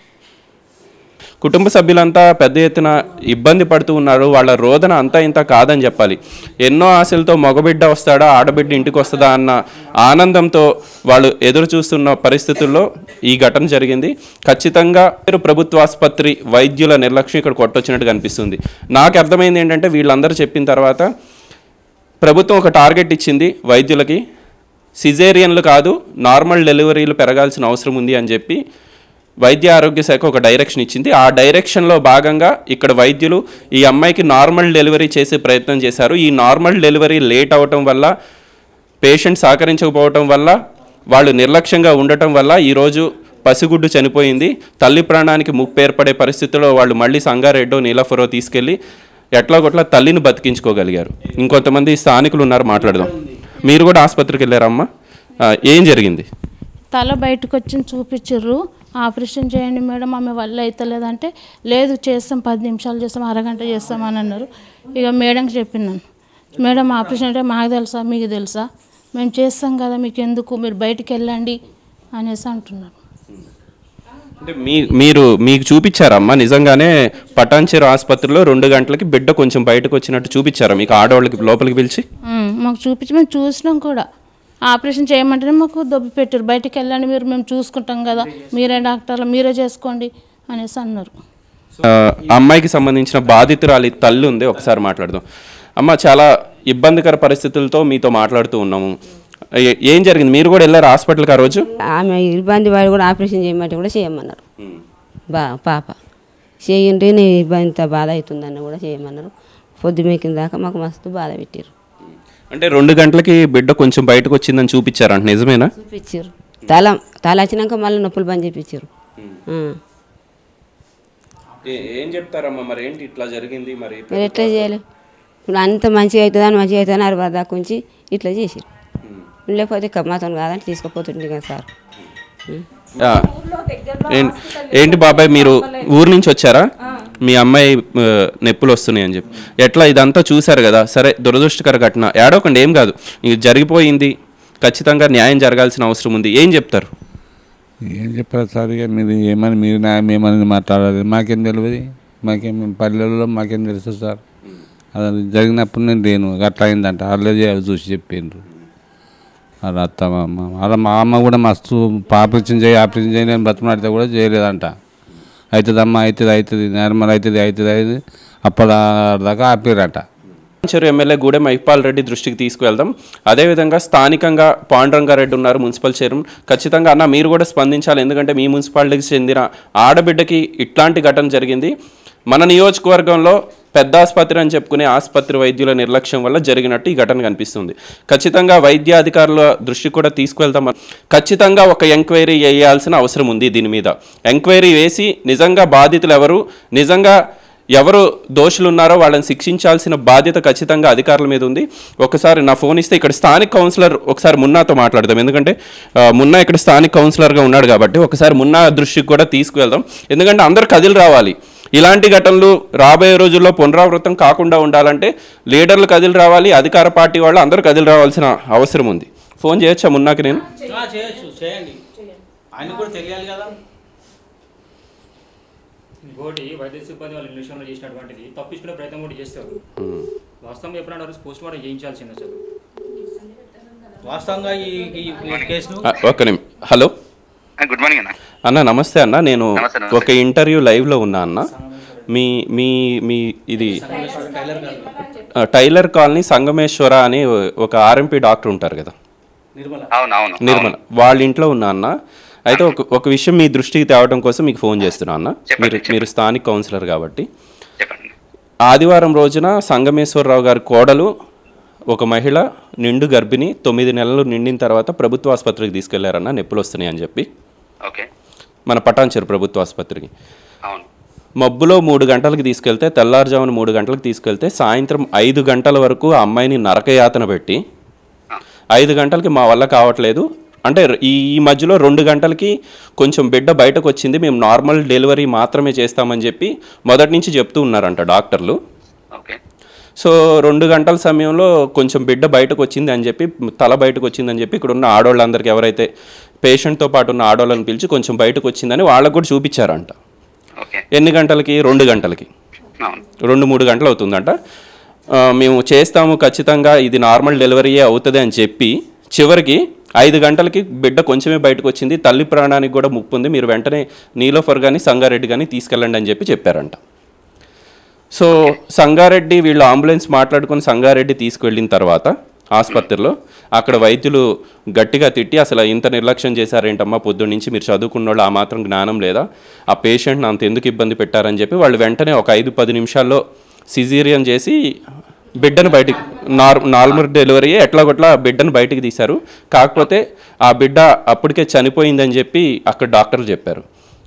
కుటుంబ సభ్యులంతా పెద్ద ఎత్తున ఇబ్బంది పడుతూ ఉన్నారు వాళ్ళ రోదన అంతా ఇంత కాదని చెప్పాలి ఎన్నో ఆశలతో మగబిడ్డ వస్తాడా ఆడబిడ్డ ఇంటికి వస్తుందా అన్న ఆనందంతో వాళ్ళు ఎదురు చూస్తున్న పరిస్థితుల్లో ఈ ఘటన జరిగింది ఖచ్చితంగా మీరు ప్రభుత్వ ఆసుపత్రి వైద్యుల నిర్లక్ష్యం ఇక్కడ కొట్టొచ్చినట్టు కనిపిస్తుంది నాకు అర్థమైంది ఏంటంటే వీళ్ళందరూ చెప్పిన తర్వాత ప్రభుత్వం ఒక టార్గెట్ ఇచ్చింది వైద్యులకి సిజేరియన్లు కాదు నార్మల్ డెలివరీలు పెరగాల్సిన అవసరం ఉంది అని చెప్పి వైద్య ఆరోగ్య శాఖ ఒక డైరెక్షన్ ఇచ్చింది ఆ డైరెక్షన్లో భాగంగా ఇక్కడ వైద్యులు ఈ అమ్మాయికి నార్మల్ డెలివరీ చేసే ప్రయత్నం చేశారు ఈ నార్మల్ డెలివరీ లేట్ అవటం వల్ల పేషెంట్ సహకరించకపోవటం వల్ల వాళ్ళు నిర్లక్ష్యంగా ఉండటం వల్ల ఈరోజు పసిగుడ్డు చనిపోయింది తల్లి ప్రాణానికి ముప్పు ఏర్పడే పరిస్థితిలో వాళ్ళు మళ్ళీ సంగారెడ్డో నీలఫరో తీసుకెళ్ళి ఎట్లా కొట్లా తల్లిని బతికించుకోగలిగారు ఇంకొంతమంది స్థానికులు ఉన్నారు మాట్లాడదాం మీరు కూడా ఆసుపత్రికి వెళ్ళారమ్మా ఆ, ఏం జరిగింది తల బయటకు వచ్చి చూపించారు ఆపరేషన్ చేయండి మేడం ఆమె వల్ల అవుతలేదంటే లేదు చేస్తాం పది నిమిషాలు చేస్తాం అరగంట చేస్తాం అని అన్నారు ఇక మేడంకి చెప్పినాను మేడం ఆపరేషన్ అంటే మాకు తెలుసా మీకు తెలుసా మేము చేస్తాం కదా మీకు ఎందుకు మీరు బయటికి వెళ్ళండి అనేసి అంటున్నారు అంటే మీ మీరు మీకు చూపించారమ్మా నిజంగానే పటాన్చెరు ఆసుపత్రిలో రెండు గంటలకి బిడ్డ కొంచెం బయటకు వచ్చినట్టు చూపించారా మీకు ఆడవాళ్ళకి లోపలికి పిలిచి ఉమ్, మాకు చూపించి మేము చూసినాం కూడా ఆపరేషన్ చేయమంటేనే మాకు దొబ్బి పెట్టారు బయటికి వెళ్ళండి మీరు మేము చూసుకుంటాం కదా మీరే డాక్టర్లు మీరే చేసుకోండి అనేసి అన్నారు ఆ, అమ్మాయికి సంబంధించిన బాధితురాలి తల్లి ఉంది ఒకసారి మాట్లాడదాం అమ్మ చాలా ఇబ్బందికర పరిస్థితులతో మీతో మాట్లాడుతూ ఉన్నాము ఏ- ఏం జరిగింది మీరు కూడా వెళ్ళారు హాస్పిటల్కి ఆ రోజు ఆమె ఇబ్బంది వాడు కూడా ఆపరేషన్ చేయమంటే కూడా చేయమన్నారు బా పాప చేయండి నీ ఇబ్బంది ఇంత బాధ అవుతుందని కూడా చేయమన్నారు పొద్దు మేకిన దాకా మాకు మస్తు బాధ పెట్టారు అంటే రెండు గంటలకి బిడ్డ కొంచెం బయటకు వచ్చిందని చూపించారంట నిజమేనా చూపించారు తల తల వచ్చినాక మళ్ళీ నొప్పులు బంద్ చేయించారు ఏం చెప్తారమ్మా మరి ఏంటి ఇట్లా జరిగింది మరి మరి ఎట్లా చేయాలి ఇప్పుడు అంత మంచిగా అవుతుందని మంచిగా అవుతుందని అరవై దాకా ఉంచి ఇట్లా చేసారు లేకపోతే మాతో కాదని తీసుకుపోతుండే కదా సార్ ఉం. ఆ, ఏం- ఏంటి బాబాయ్ మీరు ఊరు నుంచి వచ్చారా మీ అమ్మాయి ఆ, నొప్పులు వస్తున్నాయి అని చెప్పి ఎట్లా ఇదంతా చూశారు కదా సరే దురదృష్టకర ఘటన ఏడవకండి ఏం కాదు ఇది జరిగిపోయింది ఖచ్చితంగా న్యాయం జరగాల్సిన అవసరం ఉంది ఏం చెప్తారు ఏం చెప్పారు సార్ ఇక మీరు ఏమని మీరు న్యాయం ఏమని మాట్లాడాలి మాకేం తెలియదు మాకేం పల్లెల్లో మాకేం తెలుసు సార్ అది జరిగినప్పుడు నేను లేను అట్లా అయిందంట వాళ్ళే అవి చూసి చెప్పిండ్రు అలా అత్త మా అమ్మ అలా మా అమ్మ కూడా మస్తు ఆపరేషన్ చేయి ఆపరేషన్ చేయి నేను బతుమాడితే కూడా చేయలేదంట అవుతుందమ్మా అవుతుంది అవుతుంది నార్మల్ అవుతుంది అవుతుంది అవుతుంది అప్పటిదాకా ఆపిరంట చెరు ఎమ్మెల్యే గూడెం మైపాల్ రెడ్డి దృష్టికి తీసుకువెళ్దాం అదేవిధంగా స్థానికంగా పాండురంగారెడ్డి ఉన్నారు మున్సిపల్ చైర్మన్ ఖచ్చితంగా అన్న మీరు కూడా స్పందించాలి ఎందుకంటే మీ మున్సిపాలిటీకి చెందిన ఆడబిడ్డకి ఇట్లాంటి ఘటన జరిగింది మన నియోజకవర్గంలో పెద్ద ఆసుపత్రి అని చెప్పుకునే ఆసుపత్రి వైద్యుల నిర్లక్ష్యం వల్ల జరిగినట్టు ఈ ఘటన కనిపిస్తుంది ఖచ్చితంగా వైద్య అధికారుల దృష్టికి కూడా తీసుకువెళ్తాం ఖచ్చితంగా ఒక ఎంక్వైరీ వేయాల్సిన అవసరం ఉంది దీని మీద ఎంక్వైరీ వేసి నిజంగా బాధితులు ఎవరు నిజంగా ఎవరు దోషులు ఉన్నారో వాళ్ళని శిక్షించాల్సిన బాధ్యత ఖచ్చితంగా అధికారుల మీద ఉంది ఒకసారి నా ఫోన్ ఇస్తే ఇక్కడ స్థానిక కౌన్సిలర్ ఒకసారి మున్నాతో మాట్లాడదాం ఎందుకంటే ఆ, మున్నా ఇక్కడ స్థానిక కౌన్సిలర్గా ఉన్నాడు కాబట్టి ఒకసారి మున్నా దృష్టికి కూడా తీసుకువెళ్దాం ఎందుకంటే అందరు కదిలి రావాలి ఇలాంటి ఘటనలు రాబోయే రోజుల్లో పునరావృతం కాకుండా ఉండాలంటే లీడర్లు కదిలి రావాలి అధికార పార్టీ వాళ్ళు అందరూ కదిలి రావాల్సిన అవసరం ఉంది ఫోన్ చేయొచ్చా మున్నాకి నేను ఆ, చేయొచ్చు చేయండి ఆయన కూడా తెలియాలి కదా ఇంకోటి వైద్య సిబ్బంది వాళ్ళ నిర్లక్ష్యంలో చేసినటువంటిది తప్పించుకునే ప్రయత్నం కూడా చేస్తారు వాస్తవం ఎప్పుడైనా పోస్ట్ మార్టం చేయించాల్సింది అసలు వాస్తవంగా ఈ ఈ ఈ కేసును ఆ, ఒక్క నిమిషం హలో గుడ్ మార్నింగ్ అన్న అన్న నమస్తే అన్న నేను నమస్తే, నమస్తే. ఒక ఇంటర్వ్యూ లైవ్లో ఉన్నా అన్న మీ మీ మీ ఇది ఆ, టైలర్ కాలనీ సంగమేశ్వర అని ఒక ఆర్ఎంపీ డాక్టర్ ఉంటారు కదా అవును అవును నిర్మల వాళ్ళ ఇంట్లో ఉన్నా అన్న అయితే ఒక ఒక విషయం మీ దృష్టికి తేవడం కోసం మీకు ఫోన్ చేస్తున్నా అన్న మీరు మీరు స్థానిక కౌన్సిలర్ కాబట్టి ఆదివారం రోజున సంగమేశ్వరరావు గారి కోడలు ఒక మహిళ నిండు గర్భిణి తొమ్మిది నెలలు నిండిన తర్వాత ప్రభుత్వ ఆసుపత్రికి తీసుకెళ్లారన్న నొప్పులు వస్తున్నాయి అని చెప్పి ఓకే మన పటాన్చెరు ప్రభుత్వ ఆసుపత్రికి అవును మబ్బులో మూడు గంటలకు తీసుకెళ్తే తెల్లారుజామున మూడు గంటలకు తీసుకెళ్తే సాయంత్రం ఐదు గంటల వరకు ఆ అమ్మాయిని నరకయాతన పెట్టి ఐదు గంటలకి మా వల్ల కావట్లేదు అంటే ఈ ఈ మధ్యలో రెండు గంటలకి కొంచెం బిడ్డ బయటకు వచ్చింది మేము నార్మల్ డెలివరీ మాత్రమే చేస్తామని చెప్పి మొదటి నుంచి చెప్తూ ఉన్నారంట డాక్టర్లు ఓకే సో రెండు గంటల సమయంలో కొంచెం బిడ్డ బయటకు వచ్చింది అని చెప్పి తల బయటకు వచ్చిందని చెప్పి ఇక్కడ ఉన్న ఆడవాళ్ళందరికీ ఎవరైతే పేషెంట్తో పాటు ఉన్న ఆడవాళ్ళని పిలిచి కొంచెం బయటకు వచ్చిందని వాళ్ళకు కూడా చూపించారంట ఓకే ఎన్ని గంటలకి రెండు గంటలకి అవును రెండు మూడు గంటలు అవుతుందంట ఆ, మేము చేస్తాము ఖచ్చితంగా ఇది నార్మల్ డెలివరీయే అవుతుంది అని చెప్పి చివరికి ఐదు గంటలకి బిడ్డ కొంచెమే బయటకు వచ్చింది తల్లి ప్రాణానికి కూడా ముప్పు ఉంది మీరు వెంటనే నీలోఫర్ కానీ సంగారెడ్డి కానీ తీసుకెళ్ళండి అని చెప్పి చెప్పారంట సో సంగారెడ్డి వీళ్ళు అంబులెన్స్ మాట్లాడుకొని సంగారెడ్డి తీసుకువెళ్ళిన తర్వాత ఆసుపత్రిలో అక్కడ వైద్యులు గట్టిగా తిట్టి అసలు ఇంత నిర్లక్ష్యం చేశారేంటమ్మా పొద్దున్న నుంచి మీరు చదువుకున్న వాళ్ళు ఆ మాత్రం జ్ఞానం లేదా ఆ పేషెంట్ని అంత ఎందుకు ఇబ్బంది పెట్టారని చెప్పి వాళ్ళు వెంటనే ఒక ఐదు పది నిమిషాల్లో సిజీరియన్ చేసి బిడ్డను బయటికి నార్ నార్మల్ డెలివరీ ఎట్లా కొట్లా బిడ్డను బయటికి తీశారు కాకపోతే ఆ బిడ్డ అప్పటికే చనిపోయిందని చెప్పి అక్కడ డాక్టర్లు చెప్పారు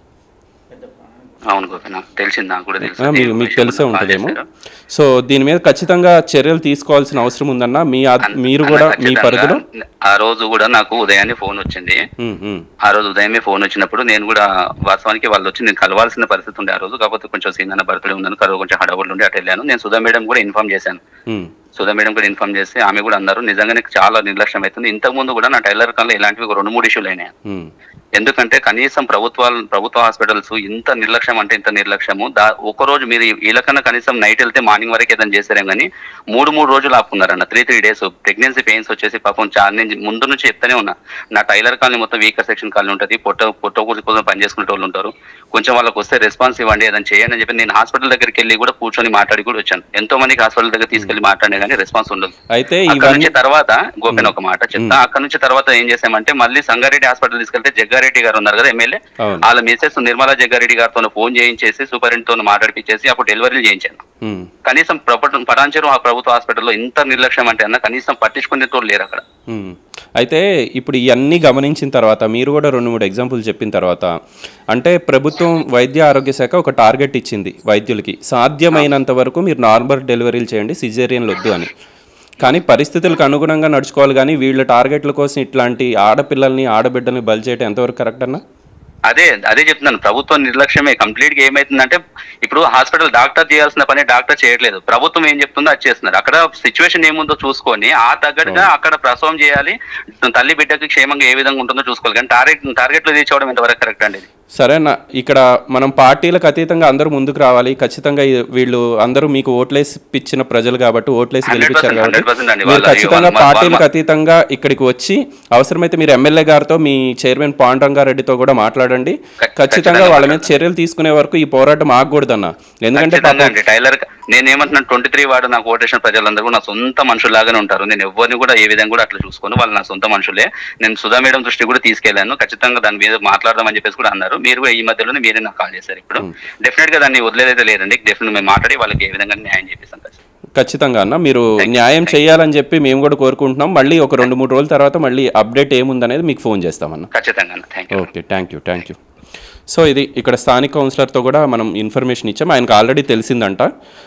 అవును గోపి నాకు తెలిసింది నాకు కూడా తెలుసు ఆ, మీకు మీకు తెలిసే ఉంటుందేమో సో దీని మీద ఖచ్చితంగా చర్యలు తీసుకోవాల్సిన అవసరం ఉందన్న మీ ఆద్- మీరు కూడా మీ ఖచ్చితంగా పరిధిలో ఆ రోజు కూడా నాకు ఉదయాన్నే ఫోన్ వచ్చింది ఉమ్, ఉమ్, ఆ రోజు ఉదయమే ఫోన్ వచ్చినప్పుడు నేను కూడా వాస్తవానికి వాళ్ళు వచ్చి నేను కలవాల్సిన పరిస్థితి ఉండే ఆ రోజు కాకపోతే కొంచెం సీన్ బర్త్డే ఉందని కరువు కొంచెం హడవులు ఉండి అటు వెళ్ళాను నేను సుధా మేడం కూడా ఇన్ఫార్మ్ చేశాను ఉమ్, సుధా మేడం కూడా ఇన్ఫార్మ్ చేస్తే ఆమె కూడా అన్నారు నిజంగానే చాలా నిర్లక్ష్యం అవుతుంది ఇంతకు ముందు కూడా నా టైలర్ కన్నా ఇలాంటివి ఒక రెండు మూడు ఇష్యూలు అయినాయి ఉమ్, ఎందుకంటే కనీసం ప్రభుత్వాలు ప్రభుత్వ హాస్పిటల్స్ ఇంత నిర్లక్ష్యం అంటే ఇంత నిర్లక్ష్యము దా ఒక రోజు మీరు వీళ్ళకన్నా కనీసం నైట్ వెళ్తే మార్నింగ్ వరకు ఏదైనా చేశారేం కానీ మూడు మూడు రోజులు ఆపుకున్నారన్న three three days pregnancy pains వచ్చేసి పాపం చాలా నేను ముందు నుంచి చెప్తానే ఉన్నా నా టైలర్ కాలనీ మొత్తం వీకర్ సెక్షన్ కాలనీ ఉంటుంది పొట్ట పొట్ట కూర్చు కోసం పనిచేసుకునే వాళ్ళు ఉంటారు కొంచెం వాళ్ళకి వస్తే రెస్పాన్స్ ఇవ్వండి ఏదైనా చేయండి అని చెప్పి నేను హాస్పిటల్ దగ్గరికి వెళ్ళి కూడా కూర్చొని మాట్లాడి కూడా వచ్చాను ఎంతో మందికి హాస్పిటల్ దగ్గర తీసుకెళ్లి మాట్లాడినా కానీ రెస్పాన్స్ ఉండదు అయితే అక్కడ ఇవన్నీ నుంచి తర్వాత గోపిన్ ఒక మాట చెప్తా అక్కడ నుంచి తర్వాత ఏం చేసామంటే మళ్ళీ సంగారెడ్డి హాస్పిటల్ తీసుకెళ్తే జగ్గారెడ్డి గారు ఉన్నారు కదా ఎమ్మెల్యే అవును. వాళ్ళ మిసెస్ నిర్మలా జగ్గారెడ్డి గారితో ఫోన్ చేయించేసి సూపరింటెండెంట్ తో మాట్లాడిపించేసి అప్పుడు డెలివరీలు చేయించాను ఉమ్, కనీసం ప్రభుత్వం పటాన్చెరు ఆ ప్రభుత్వ హాస్పిటల్లో ఇంత నిర్లక్ష్యం అంటే అన్న కనీసం పట్టించుకునేతో లేరు అక్కడ ఉమ్. అయితే ఇప్పుడు ఇవన్నీ గమనించిన తర్వాత మీరు కూడా రెండు మూడు ఎగ్జాంపుల్ చెప్పిన తర్వాత అంటే ప్రభుత్వం వైద్య ఆరోగ్య శాఖ ఒక టార్గెట్ ఇచ్చింది వైద్యులకి సాధ్యమైనంత వరకు మీరు నార్మల్ డెలివరీలు చేయండి సిజేరియన్లు వద్దు అని కానీ పరిస్థితులకు అనుగుణంగా నడుచుకోవాలి కానీ వీళ్ళ టార్గెట్ల కోసం ఇట్లాంటి ఆడపిల్లల్ని ఆడబిడ్డల్ని బలి చేయడం ఎంతవరకు కరెక్ట్ అన్నా అదే అదే చెప్తున్నాను ప్రభుత్వం నిర్లక్ష్యమే కంప్లీట్ గా ఏమైతుందంటే ఇప్పుడు హాస్పిటల్ డాక్టర్ చేయాల్సిన పని డాక్టర్ చేయట్లేదు ప్రభుత్వం ఏం చెప్తుందో అది చేస్తున్నారు అక్కడ సిచ్యువేషన్ ఏముందో చూసుకొని ఆ తగ్గట్టుగా అక్కడ ప్రసవం చేయాలి తల్లి బిడ్డకి క్షేమంగా ఏ విధంగా ఉంటుందో చూసుకోవాలి కానీ టార్గెట్ టార్గెట్లు తీసుకోవడం ఎంతవరకు కరెక్ట్ అండి ఇది సరేనా ఇక్కడ మనం పార్టీలకు అతీతంగా అందరూ ముందుకు రావాలి ఖచ్చితంగా ఈ- వీళ్ళు అందరూ మీకు ఓట్లేసి ఇచ్చిన ప్రజలు కాబట్టి ఓట్లేసి 100% గెలిపించారు కాబట్టి 100% అండి. మీరు వాళ్ళ- ఖచ్చితంగా వాళ్ళ- పార్టీలకు వాళ్ళ- అతీతంగా ఇక్కడికి వచ్చి అవసరమైతే మీరు ఎమ్మెల్యే గారితో మీ చైర్మన్ పాండురంగారెడ్డితో కూడా మాట్లాడండి ఖచ్చితంగా వాళ్ళ మీద చర్యలు తీసుకునే వరకు ఈ పోరాటం ఆగకూడదన్న ఎందుకంటే ఖచ్చితంగా పాపం అండి టైలర్ నేను ఏమంటున్నాను ట్వంటీ త్రీ వాడు నాకు ఓటేషన్ ప్రజలందరూ కూడా నా సొంత మనుషుల్లాగానే ఉంటారు నేను ఎవరిని కూడా ఏ విధంగా కూడా అట్లా చూసుకోను వాళ్ళు నా సొంత మనుషులే నేను సుధా మేడం దృష్టి కూడా తీసుకెళ్లాను ఖచ్చితంగా దాని మీద మాట్లాడదామని చెప్పేసి కూడా అన్నారు మీరు కూడా ఈ మధ్యలోనే మీరే నాకు కాల్ చేశారు ఇప్పుడు డెఫినెట్ గా దాన్ని వదిలేదైతే లేదండి డెఫినెట్ మేము మాట్లాడి వాళ్ళకి ఏ విధంగా న్యాయం చేపిస్తాం ఖచ్చితంగా. ఖచ్చితంగా అన్న మీరు న్యాయం చేయాలని చెప్పి మేము కూడా కోరుకుంటున్నాం మళ్ళీ ఒక రెండు మూడు రోజుల తర్వాత మళ్ళీ అప్డేట్ ఏముందనేది మీకు ఫోన్ చేస్తామన్న ఖచ్చితంగా అన్న thank you okay thank you thank you so ఇది ఇక్కడ స్థానిక కౌన్సిలర్తో కూడా మనం ఇన్ఫర్మేషన్ ఇచ్చాం ఆయనకు ఆల్రెడీ తెలిసిందంట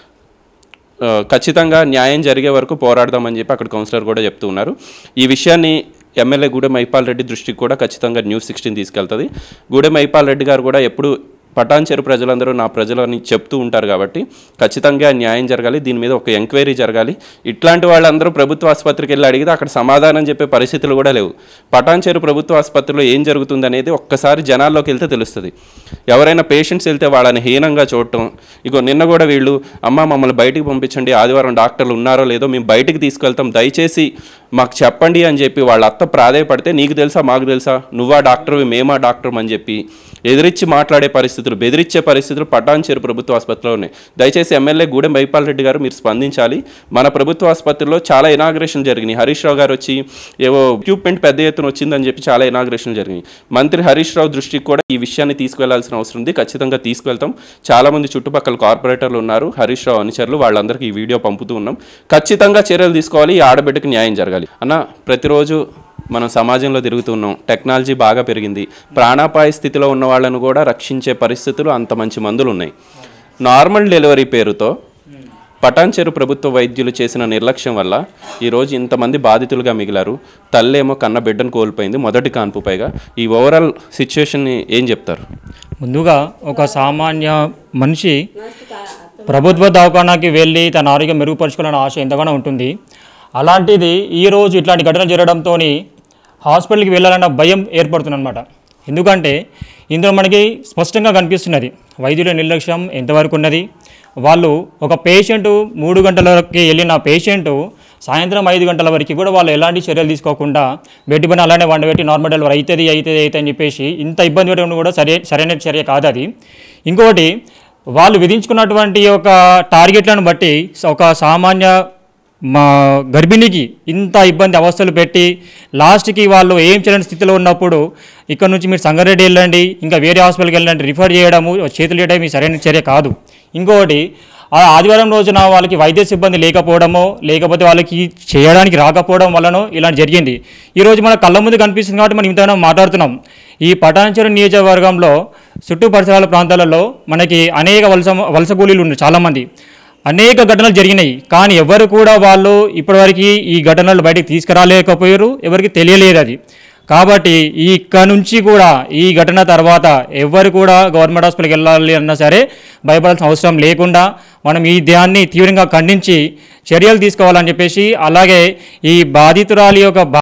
ఆ, ఖచ్చితంగా న్యాయం జరిగే వరకు పోరాడదామని చెప్పి అక్కడ కౌన్సిలర్ కూడా చెప్తూ ఉన్నారు ఈ విషయాన్ని ఎమ్మెల్యే గూడెం మైపాల్ రెడ్డి దృష్టికి కూడా ఖచ్చితంగా న్యూస్ సిక్స్టీన్ తీసుకెళ్తుంది గూడెం మైపాల్ రెడ్డి గారు కూడా ఎప్పుడు పటాన్చెరు ప్రజలందరూ నా ప్రజలని చెప్తూ ఉంటారు కాబట్టి ఖచ్చితంగా న్యాయం జరగాలి దీని మీద ఒక ఎంక్వైరీ జరగాలి ఇట్లాంటి వాళ్ళందరూ ప్రభుత్వ ఆసుపత్రికి వెళ్ళి అడిగితే అక్కడ సమాధానం చెప్పే పరిస్థితులు కూడా లేవు పటాన్చెరు ప్రభుత్వ ఆసుపత్రిలో ఏం జరుగుతుంది అనేది ఒక్కసారి జనాల్లోకి వెళ్తే తెలుస్తుంది ఎవరైనా పేషెంట్స్ వెళ్తే వాళ్ళని హీనంగా చూడటం ఇగో నిన్న కూడా వీళ్ళు అమ్మ మమ్మల్ని బయటికి పంపించండి ఆదివారం డాక్టర్లు ఉన్నారో లేదో మేము బయటికి తీసుకెళ్తాం దయచేసి మాకు చెప్పండి అని చెప్పి వాళ్ళ అత్త ప్రాధేయపడితే నీకు తెలుసా మాకు తెలుసా నువ్వా డాక్టర్వి మేమా డాక్టర్ అని చెప్పి ఎదిరించి మాట్లాడే పరిస్థితులు బెదిరించే పరిస్థితులు పటాన్చేరు ప్రభుత్వ ఆసుపత్రిలో ఉన్నాయి దయచేసి ఎమ్మెల్యే గూడెం బైపాల్ రెడ్డి గారు మీరు స్పందించాలి మన ప్రభుత్వ ఆసుపత్రిలో చాలా ఇనాగ్రేషన్ జరిగినాయి హరీష్ రావు గారు వచ్చి ఏవో ఎక్విప్మెంట్ పెద్ద ఎత్తున వచ్చిందని చెప్పి చాలా ఇనాగ్రేషన్ జరిగినాయి మంత్రి హరీష్ రావు దృష్టికి కూడా ఈ విషయాన్ని తీసుకువెళ్లాల్సిన అవసరం ఉంది ఖచ్చితంగా తీసుకువెళ్తాం చాలా మంది చుట్టుపక్కల కార్పొరేటర్లు ఉన్నారు హరీష్ రావు అనుచరులు వాళ్ళందరికీ ఈ వీడియో పంపుతూ ఉన్నాం ఖచ్చితంగా చర్యలు తీసుకోవాలి ఈ ఆడబిడ్డకి న్యాయం జరగాలి అన్న ప్రతిరోజు మనం సమాజంలో తిరుగుతున్నాం టెక్నాలజీ బాగా పెరిగింది ప్రాణాపాయ స్థితిలో ఉన్న వాళ్ళను కూడా రక్షించే పరిస్థితులు అంత మంచి మందులు ఉన్నాయి నార్మల్ డెలివరీ పేరుతో పటాన్చెరు ప్రభుత్వ వైద్యులు చేసిన నిర్లక్ష్యం వల్ల ఈరోజు ఇంతమంది బాధితులుగా మిగిలారు తల్లేమో కన్న బిడ్డను కోల్పోయింది మొదటి కాన్పు పైగా ఈ ఓవరాల్ సిచ్యువేషన్ని ఏం చెప్తారు ముందుగా ఒక సామాన్య మనిషి ప్రభుత్వ దవాఖానాకి వెళ్ళి తన ఆరోగ్యం మెరుగుపరుచుకోవాలని ఆశ ఎంతగానో ఉంటుంది అలాంటిది ఈరోజు ఇట్లాంటి ఘటన జరగడంతో హాస్పిటల్కి వెళ్ళాలన్న భయం ఏర్పడుతుందన్నమాట ఎందుకంటే ఇందులో మనకి స్పష్టంగా కనిపిస్తున్నది వైద్యుల నిర్లక్ష్యం ఎంతవరకు ఉన్నది వాళ్ళు ఒక పేషెంట్ మూడు గంటలకి వెళ్ళిన పేషెంట్ సాయంత్రం ఐదు గంటల వరకు కూడా వాళ్ళు ఎలాంటి చర్యలు తీసుకోకుండా బెడ్ పని అలానే వండబెట్టి నార్మల్ డెలివరీ అవుతుంది అవుతుంది అవుతుంది అని చెప్పేసి ఇంత ఇబ్బంది పెట్టడం కూడా సరే సరైన చర్య కాదు అది ఇంకొకటి వాళ్ళు విధించుకున్నటువంటి ఒక టార్గెట్లను బట్టి ఒక సామాన్య మా గర్భిణికి ఇంత ఇబ్బంది అవస్థలు పెట్టి లాస్ట్కి వాళ్ళు ఏం చేయని స్థితిలో ఉన్నప్పుడు ఇక్కడ నుంచి మీరు సంగారెడ్డి వెళ్ళండి ఇంకా వేరే హాస్పిటల్కి వెళ్ళండి రిఫర్ చేయడము చేతులు చేయడం ఈ సరైన చర్య కాదు ఇంకొకటి ఆ ఆదివారం రోజున వాళ్ళకి వైద్య సిబ్బంది లేకపోవడమో లేకపోతే వాళ్ళకి చేయడానికి రాకపోవడం వల్లనో ఇలాంటి జరిగింది ఈరోజు మన కళ్ళ ముందు కనిపిస్తుంది కాబట్టి మనం ఇంతగానో మాట్లాడుతున్నాం ఈ పటాన్చెరు నియోజకవర్గంలో చుట్టూ పరిసరాల ప్రాంతాలలో మనకి అనేక వలస వలస కూలీలు ఉన్నారు చాలామంది అనేక ఘటనలు జరిగినాయి కానీ ఎవరు కూడా వాళ్ళు ఇప్పటివరకు ఈ ఘటనలు బయటికి తీసుకురాలేకపోయారు ఎవరికి తెలియలేదు అది కాబట్టి ఈ ఇక్కడ నుంచి కూడా ఈ ఘటన తర్వాత ఎవరు కూడా గవర్నమెంట్ హాస్పిటల్కి వెళ్ళాలి అన్నా సరే భయపడాల్సిన అవసరం లేకుండా మనం ఈ దాన్ని తీవ్రంగా ఖండించి చర్యలు తీసుకోవాలని చెప్పేసి అలాగే ఈ బాధితురాలి యొక్క